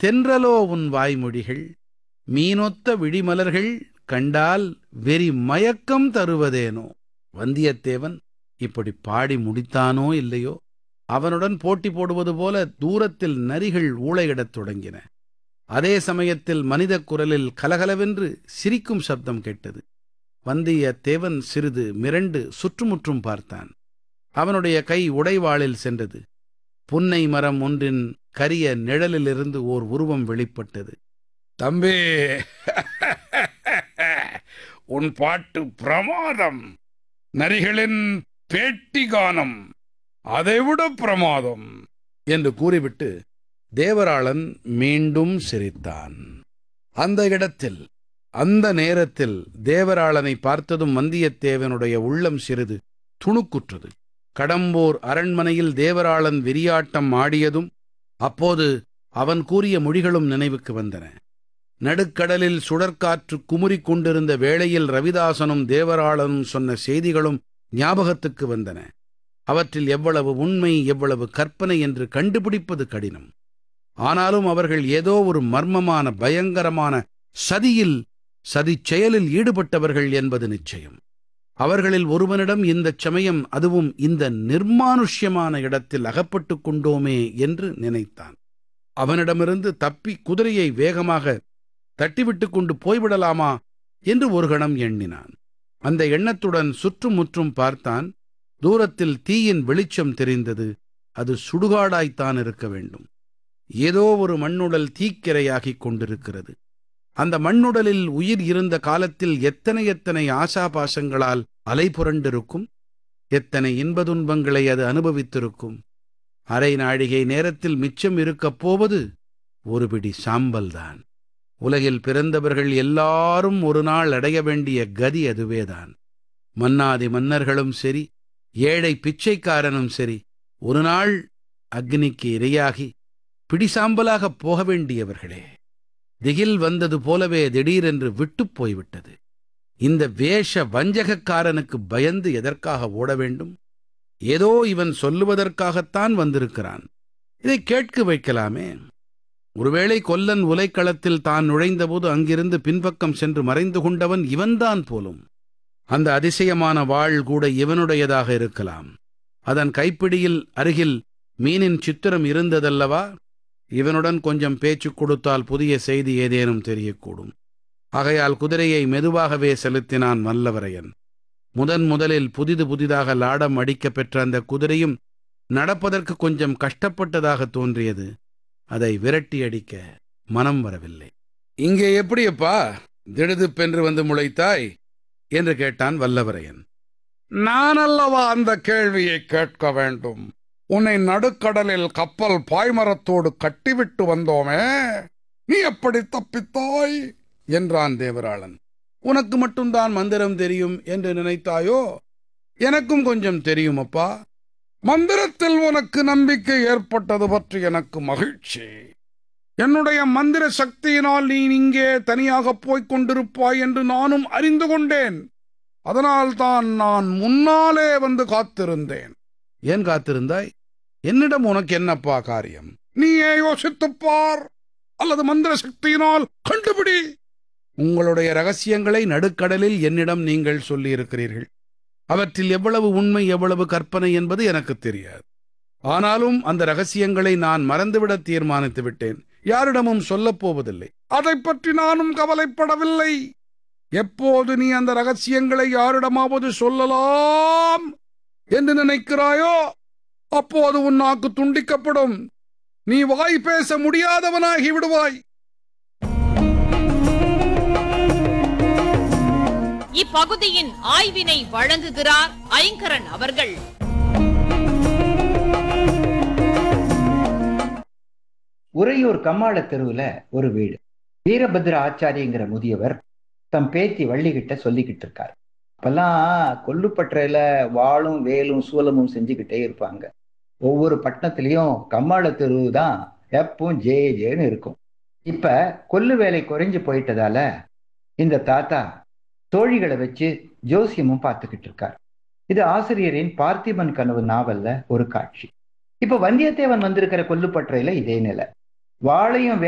தென்றலோ உன் வாய்மொழிகள் மீனொத்த விழிமலர்கள் கண்டால் வெறி மயக்கம் தருவதேனோ வந்தியத்தேவன் இப்படி பாடி முடித்தானோ இல்லையோ அவனுடன் போட்டி போடுவது போல தூரத்தில் நரிகள் ஊளையிடத் தொடங்கின அதே சமயத்தில் மனித குரலில் கலகலவென்று சிரிக்கும் சப்தம் கேட்டது வந்தியத்தேவன் சிறிது மிரண்டு சுற்றுமுற்றும் பார்த்தான் அவனுடைய கை உடைவாளில் சென்றது புன்னை மரம் ஒன்றின் கரிய நிழலிலிருந்து ஓர் உருவம் வெளிப்பட்டது தம்பி உன் பாட்டு பிரமாதம் நரிகளின் பேட்டி கானம் அதைவிட பிரமாதம் என்று கூறிவிட்டு தேவராளன் மீண்டும் சிரித்தான் அந்த இடத்தில் அந்த நேரத்தில் தேவராளனை பார்த்ததும் வந்தியத்தேவனுடைய உள்ளம் சிறிது துணுக்குற்றது கடம்பூர் அரண்மனையில் தேவராளன் வெறியாட்டம் ஆடியதும் அப்போது அவன் கூறிய மொழிகளும் நினைவுக்கு வந்தன நடுக்கடலில் சுழற்காற்று குமுறிக் கொண்டிருந்த வேளையில் ரவிதாசனும் தேவராளனும் சொன்ன செய்திகளும் ஞாபகத்துக்கு வந்தன அவற்றில் எவ்வளவு உண்மை எவ்வளவு கற்பனை என்று கண்டுபிடிப்பது கடினம் ஆனாலும் அவர்கள் ஏதோ ஒரு மர்மமான பயங்கரமான சதியில் சதிச் செயலில் ஈடுபட்டவர்கள் என்பது நிச்சயம் அவர்களில் ஒருவனிடம் இந்தச் சமயம் அதுவும் இந்த நிர்மானுஷ்யமான இடத்தில் அகப்பட்டுக் கொண்டோமே என்று நினைத்தான் அவனிடமிருந்து தப்பி குதிரையை வேகமாக தட்டிவிட்டு கொண்டு போய்விடலாமா என்று ஒரு கணம் எண்ணினான் அந்த எண்ணத்துடன் சுற்றுமுற்றும் பார்த்தான் தூரத்தில் தீயின் வெளிச்சம் தெரிந்தது அது சுடுகாடாய்த்தான் இருக்க வேண்டும் ஏதோ ஒரு மண்ணுடல் தீக்கிரையாகிக் கொண்டிருக்கிறது அந்த மண்ணுடலில் உயிர் இருந்த காலத்தில் எத்தனை எத்தனை ஆசாபாசங்களால் அலைபுரண்டிருக்கும் எத்தனை இன்ப துன்பங்களை அது அனுபவித்திருக்கும் அரை நாழிகை நேரத்தில் மிச்சம் இருக்கப் போவது ஒரு பிடி சாம்பல்தான் உலகில் பிறந்தவர்கள் எல்லாரும் ஒரு நாள் அடைய வேண்டிய கதி அதுவேதான் மன்னாதி மன்னர்களும் சரி ஏழை பிச்சைக்காரனும் சரி ஒரு நாள் அக்னிக்கு இரையாகி பிடிசாம்பலாகப் போக வேண்டியவர்களே திகில் வந்தது போலவே திடீரென்று விட்டுப் போய்விட்டது இந்த வேஷ வஞ்சகக்காரனுக்கு பயந்து எதற்காக ஓட வேண்டும் ஏதோ இவன் சொல்லுவதற்காகத்தான் வந்திருக்கிறான் இதை கேட்க வைக்கலாமே ஒருவேளை கொல்லன் உலைக்களத்தில் தான் நுழைந்தபோது அங்கிருந்து பின்பக்கம் சென்று மறைந்து கொண்டவன் இவன்தான் போலும் அந்த அதிசயமான வாள் கூட இவனுடையதாக இருக்கலாம் அதன் கைப்பிடியில் அருகில் மீனின் சித்திரம் இருந்ததல்லவா இவனுடன் கொஞ்சம் பேச்சு கொடுத்தால் புதிய செய்தி ஏதேனும் தெரியக்கூடும் ஆகையால் குதிரையை மெதுவாகவே செலுத்தினான் வல்லவரையன் முதன் முதலில் புதிது புதிதாக லாடம் அடிக்கப் பெற்ற அந்த குதிரையும் நடப்பதற்கு கொஞ்சம் கஷ்டப்பட்டதாக தோன்றியது அதை விரட்டி அடிக்க மனம் வரவில்லை இங்கே எப்படியப்பா திடுதிப்பென்று வந்து முளைத்தாய் என்று கேட்டான் வல்லவரையன் நான் அல்லவா அந்த கேள்வியை கேட்க வேண்டும் உன்னை நடுக்கடலில் கப்பல் பாய்மரத்தோடு கட்டிவிட்டு வந்தோமே நீ எப்படி தப்பித்தாய் என்றான் தேவராளன் உனக்கு மட்டும்தான் மந்திரம் தெரியும் என்று நினைத்தாயோ எனக்கும் கொஞ்சம் தெரியும் அப்பா மந்திரத்தில் உனக்கு நம்பிக்கை ஏற்பட்டது பற்றி எனக்கு மகிழ்ச்சி என்னுடைய மந்திர சக்தியினால் நீ இங்கே தனியாக போய்க் கொண்டிருப்பாய் என்று நானும் அறிந்து கொண்டேன் அதனால்தான் நான் முன்னாலே வந்து காத்திருந்தேன் ஏன் காத்திருந்தாய் என்னிடம் உனக்கு என்னப்பா காரியம் நீயே யோசித்துப் பார் அல்லது மந்திர சக்தியினால் கண்டுபிடி உங்களுடைய ரகசியங்களை நடுக்கடலில் என்னிடம் நீங்கள் சொல்லியிருக்கிறீர்கள் அவற்றில் எவ்வளவு உண்மை எவ்வளவு கற்பனை என்பது எனக்கு தெரியாது ஆனாலும் அந்த ரகசியங்களை நான் மறந்துவிட தீர்மானித்து விட்டேன் யாரிடமும் சொல்லப் போவதில்லை அதை பற்றி நானும் கவலைப்படவில்லை எப்போது நீ அந்த ரகசியங்களை யாரிடமாவது சொல்லலாம் என்று நினைக்கிறாயோ அப்போது உன் நாக்கு துண்டிக்கப்படும் நீ வாய் பேச முடியாதவனாகி விடுவாய் இப்பகுதியின் ஆய்வினை வழங்குகிறார் ஐங்கரன் அவர்கள் உறையூர் கம்மாள தெருவுல ஒரு வீடு வீரபத்ர ஆச்சாரியங்கிற முதியவர் தம் பேத்தி வள்ளிகிட்ட சொல்லிக்கிட்டு இருக்கார் அப்பெல்லாம் கொல்லுப்பற்றையில வாளும் வேலும் சூலமும் செஞ்சுக்கிட்டே இருப்பாங்க ஒவ்வொரு பட்டணத்திலையும் கம்மாள தெரு தான் எப்பவும் ஜே ஜேன்னு இருக்கும் இப்ப கொல்லு வேலை குறைஞ்சு போயிட்டதால இந்த தாத்தா தோழிகளை வச்சு ஜோசியமும் பார்த்துக்கிட்டு இருக்கார் இது ஆசிரியரின் பார்த்திபன் கனவு நாவல்ல ஒரு காட்சி இப்ப வந்தியத்தேவன் வந்திருக்கிற கொல்லுப்பற்றையில இதே நிலை வாளையும்